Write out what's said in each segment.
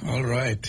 All right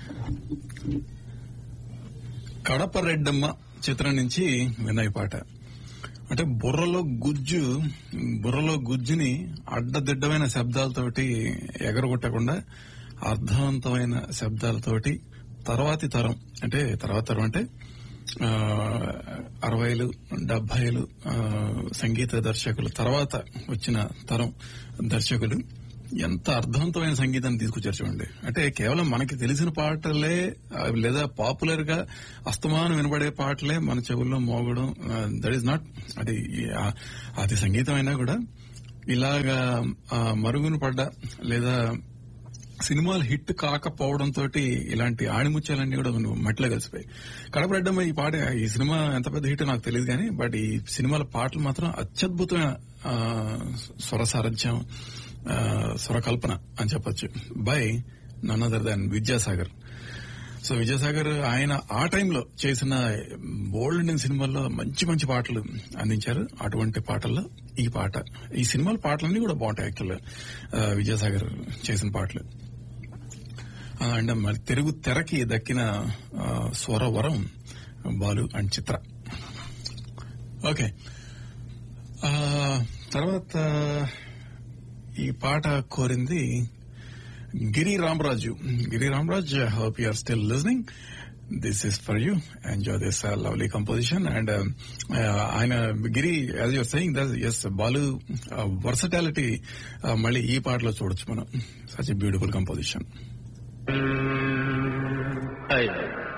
Kadapa Reddamma చిత్రం నుంచి వినయ్ పాట అంటే బుర్రలో గుజ్జు బుర్రలో గుజ్జుని అడ్డదిడ్డమైన శబ్దాలతోటి ఎగరగొట్టకుండా అర్థవంతమైన శబ్దాలతోటి తర్వాతి తరం అంటే తర్వాత తరం అంటే ఆ, అరవైలు డెబ్బైలు ఆ, సంగీత దర్శకులు తర్వాత వచ్చిన తరం దర్శకులు ఎంత అర్థవంతమైన సంగీతాన్ని తీసుకొచ్చారు చూడండి అంటే కేవలం మనకి తెలిసిన పాటలే ఆ, లేదా పాపులర్ గా అస్తమానం వినబడే పాటలే మన చెవుల్లో మోగడం దట్ ఈస్ నాట్ అది ఆ, అది సంగీతం అయినా కూడా ఇలాగా ఆ, మరుగున పడ్డ లేదా సినిమాలు హిట్ కాకపోవడంతో ఇలాంటి ఆణిముత్యాలన్నీ కూడా మట్టిలో కలిసిపోయి కడప రెడ్డమ్మ ఈ పాట ఈ సినిమా ఎంత పెద్ద హిట్ నాకు తెలియదు కానీ బట్ ఈ సినిమాల పాటలు మాత్రం అత్యద్భుతమైన ఆ, స్వర సారథ్యం ఆ, స్వరకల్పన అని చెప్పొచ్చు by none other than Vidyasagar so Vijayasagar ఆయన ఆ టైంలో చేసిన బోల్డ్ సినిమాల్లో మంచి మంచి పాటలు అందించారు అటువంటి పాటల్లో ఈ పాట ఈ సినిమాల పాటలన్నీ కూడా బాగుంటాయి యాక్చువల్ విజయసాగర్ చేసిన పాటలు ఆ, అండ్ మరి తెలుగు తెరకి దక్కిన ఆ, స్వరవరం బాలు అండ్ చిత్ర ఓకే ఆ, తర్వాత ఈ పాట కోరింది Giri Ramaraju Giri Ramaraj hope you are still listening this is for you enjoy this lovely composition and ఆయన Giri as you're saying that S Balu versatility మళ్ళీ ఈ పాటలో చూడొచ్చు మనం సచ్ బ్యూటిఫుల్ కంపోజిషన్ Hey.